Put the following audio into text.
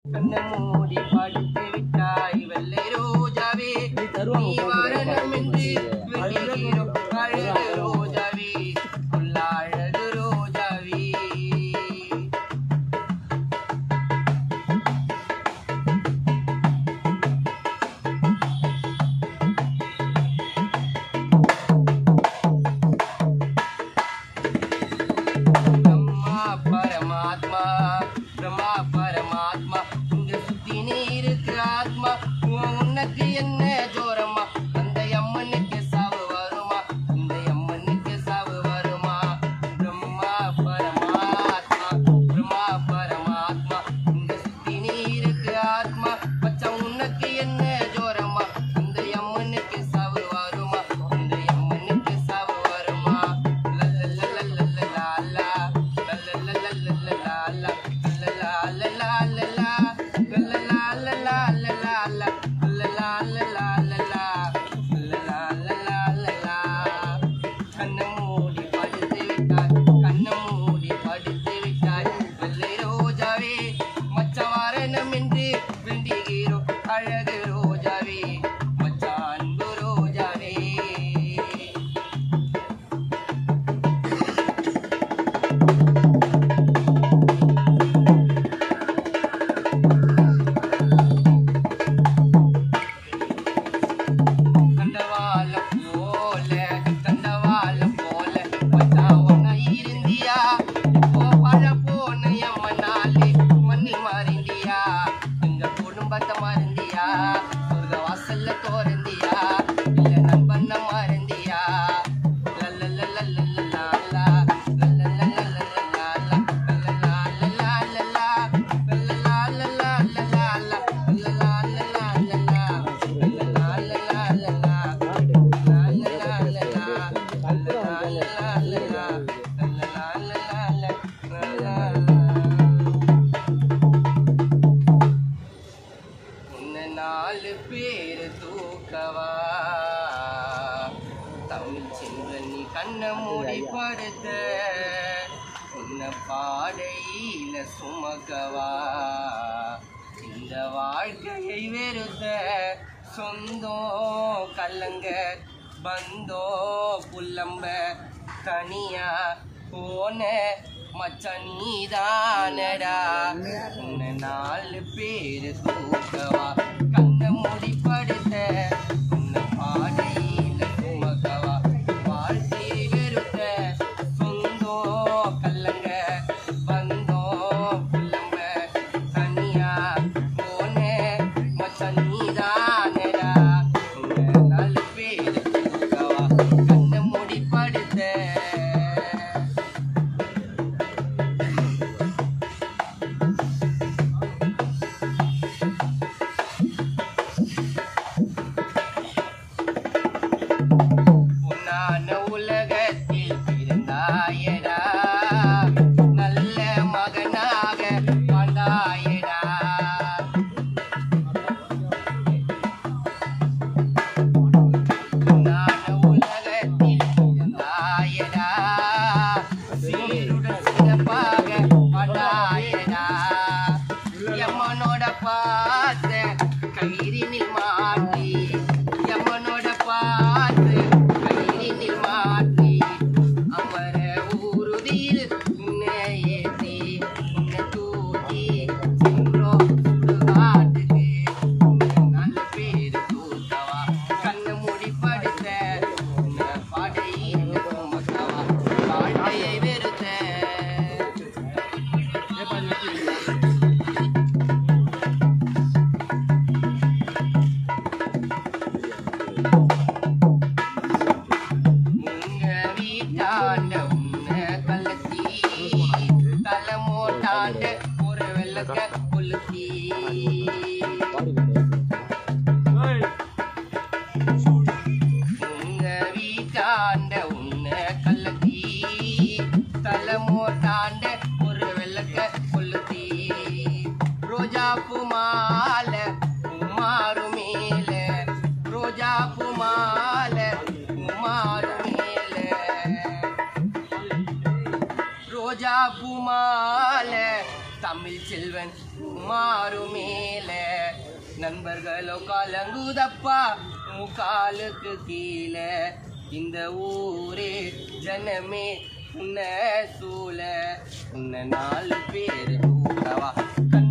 கண்ணை மூடி படுத்து விட்டாய் வெள்ளை ரோஜாவே நீ வரணும் என்று விழிகிறோம் அழகு ரோஜாவே உள்ள அழகு ரோஜாவே பிரம்மா பரமாத்மா பிரம்மா பரமாத்மா இங்க சுத்தினே இருக்கு ஆத்மா உன் உனக்கு என்ன ஜோரமா அந்த அம்மனுக்கு சாவு வருமா இந்த அம்மனுக்கு சாவு வருமா பிரம்மா பரமாத்மா பிரம்மா பரமாத்மா இங்க சுத்தினே இருக்கு ஆத்மா மச்சான் உனக்கு என்ன ஜோரமா இந்த அம்மனுக்கு சாவு வருமா இந்த அம்மனுக்கு சாவு வருமா அழகு ரோஜாவே மச்சான் அன்பு ரோஜாவே கண்டவாளம் போல கண்டவாளம் போல மச்சாவன இருந்தியா இப்போ பழ போன எம்மனாலே மண்ணில் மாறிந்தியா எங்க குடும்பத்தை மறந்தியா சொர்க்க வாசல்ல தோறந்தியா இல்ல நண்பண்ண மறந்தியா லல்லல்லல்லல்லல்லா, லல்லல்லல்லல்லல்லா, லல்லல்லல்லல்லல்லா, லல்லல்லல்லல்லல்லா, லல்லல்லல்லல்லல்லா, உன்னை நாலு பேரு தூக்கவா தமிழ் செல்வன் நீ கண்ணை மூடி படுத்த உன்னை பாடையில சுமக்கவா இந்த வாழ்க்கையை வெறுத்த சொந்தம் கல்லங்க பந்தோ புல்லம்ப தனியா போன மச்சான் நீதானடா உன்னை நாலு பேரு தூக்கவா கண்ணை மூடி படுத்த உன்னை பாடையில சுமக்கவா வாழ்க்கையை வெறுத்த சொந்தோ கல்லங்க பந்தோ புல்லம்ப தனியா போன மச்சான் நீதானடா உன்னை நாலு பேரு தூக்கவா கண்ணை மூடி படுத்த பொன்னான உலகத்தில் பிறந்தாயடா நல்ல மகனாக வாழ்ந்தாயடா பொன்னான உலகத்தில் பிறந்தாயடா சீருடன் சிறப்பாக வாழ்ந்தாயடா எம்மனோட பார்த்த கயிறினில் மாட்டி எம்மனோட பார்த்து கயிறினில் மாட்டி அமர ஊருதியில் உன்னை ஏற்றி உன்னை தூக்கி சென்றோம் சுடுகாட்டுக்கு உன்னை நல்ல பேரு தூக்கவா கண்ணை மூடி படுத்த உன்னை பாடையில் சுமக்கவா வாழ்க்கையை வெறுத்த உங்க வீட்டாண்ட உன்னை கலத்தி தலைமோட்டாண்ட ஒரு வெள்ளக்க கொளுத்தி உங்க வீட்டாண்ட உன்னை கலத்தி தலைமோட்டாண்ட ஒரு வெள்ளக்க கொளுத்தி ரோஜா பூமால உமாரு மேல ரோஜா பூமால உமாரு மேல ரோஜா பூமால தமிழ் செல்வன் மாறுமே நண்பர்களோ கலங்குதப்பா உன் காலுக்கு கீழே இந்த ஊரே ஜனமே உன்னை சூழ உன்னை நாலு பேர் கூடவா கண்